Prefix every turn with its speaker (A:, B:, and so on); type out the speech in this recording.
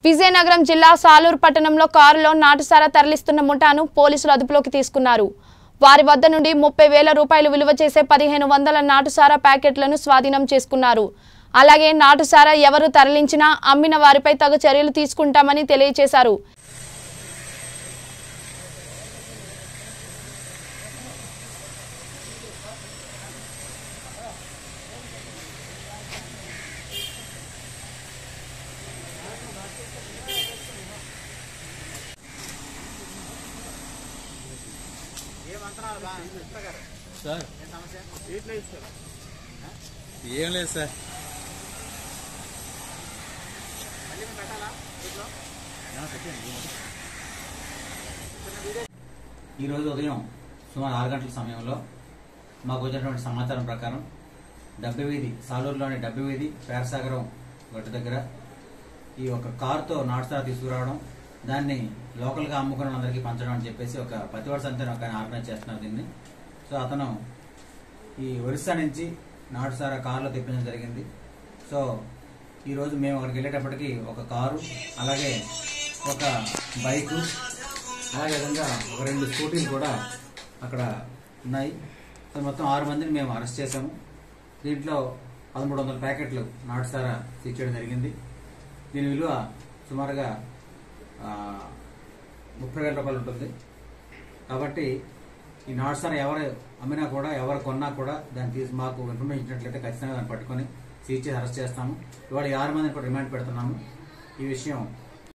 A: విజయనగరం జిల్లా సాలూరు పట్టణంలో కారులో నాటుసారా తరలిస్తున్న ముఠాను పోలీసులు అదుపులోకి తీసుకున్నారు వారి వద్ద నుండి ముప్పై వేల రూపాయలు విలువ చేసే పదిహేను వందల నాటుసారా ప్యాకెట్లను స్వాధీనం చేసుకున్నారు అలాగే నాటుసారా ఎవరు తరలించినా అమ్మిన వారిపై తగు చర్యలు తీసుకుంటామని తెలియజేశారు
B: సార్ ఏం లేదు సార్
C: ఈరోజు ఉదయం సుమారు ఆరు గంటల సమయంలో మాకు వచ్చినటువంటి సమాచారం ప్రకారం డబ్బి వీధి సాలూరులోని డబ్బి వీధి పేరసాగరం గట్టు దగ్గర ఈ ఒక కారుతో నాటుసారా తీసుకురావడం దాన్ని లోకల్గా అమ్ముకున్న వాళ్ళందరికీ పంచడం అని చెప్పేసి ఒక పతివర్ష అంతే ఒక ఆయన ఆర్గనైజ్ చేస్తున్నారు దీన్ని సో అతను ఈ ఒరిస్సా నుంచి నాటుసారా కారులో తెప్పించడం జరిగింది సో ఈరోజు మేము అక్కడికి వెళ్ళేటప్పటికి ఒక కారు అలాగే ఒక బైకు అలాగే విధంగా ఒక రెండు స్కూటీలు కూడా అక్కడ ఉన్నాయి సో మొత్తం ఆరు మందిని మేము అరెస్ట్ చేశాము దీంట్లో పదమూడు వందల ప్యాకెట్లు నాటుసారా సీజ్ చేయడం జరిగింది దీని విలువ సుమారుగా ఆ, ముప్పై వేల రూపాయలు ఉంటుంది కాబట్టి ఈ నాటుసారా ఎవరు అమ్మినా కూడా ఎవరు కొన్నా కూడా దాన్ని తీసి మాకు ఇన్ఫర్మేషన్ ఇచ్చినట్లయితే ఖచ్చితంగా దాన్ని పట్టుకొని సీజ్ చేసి అరెస్ట్ చేస్తాము ఇవాళ ఈ ఆరు మందిని కూడా రిమాండ్ పెడుతున్నాము ఈ విషయం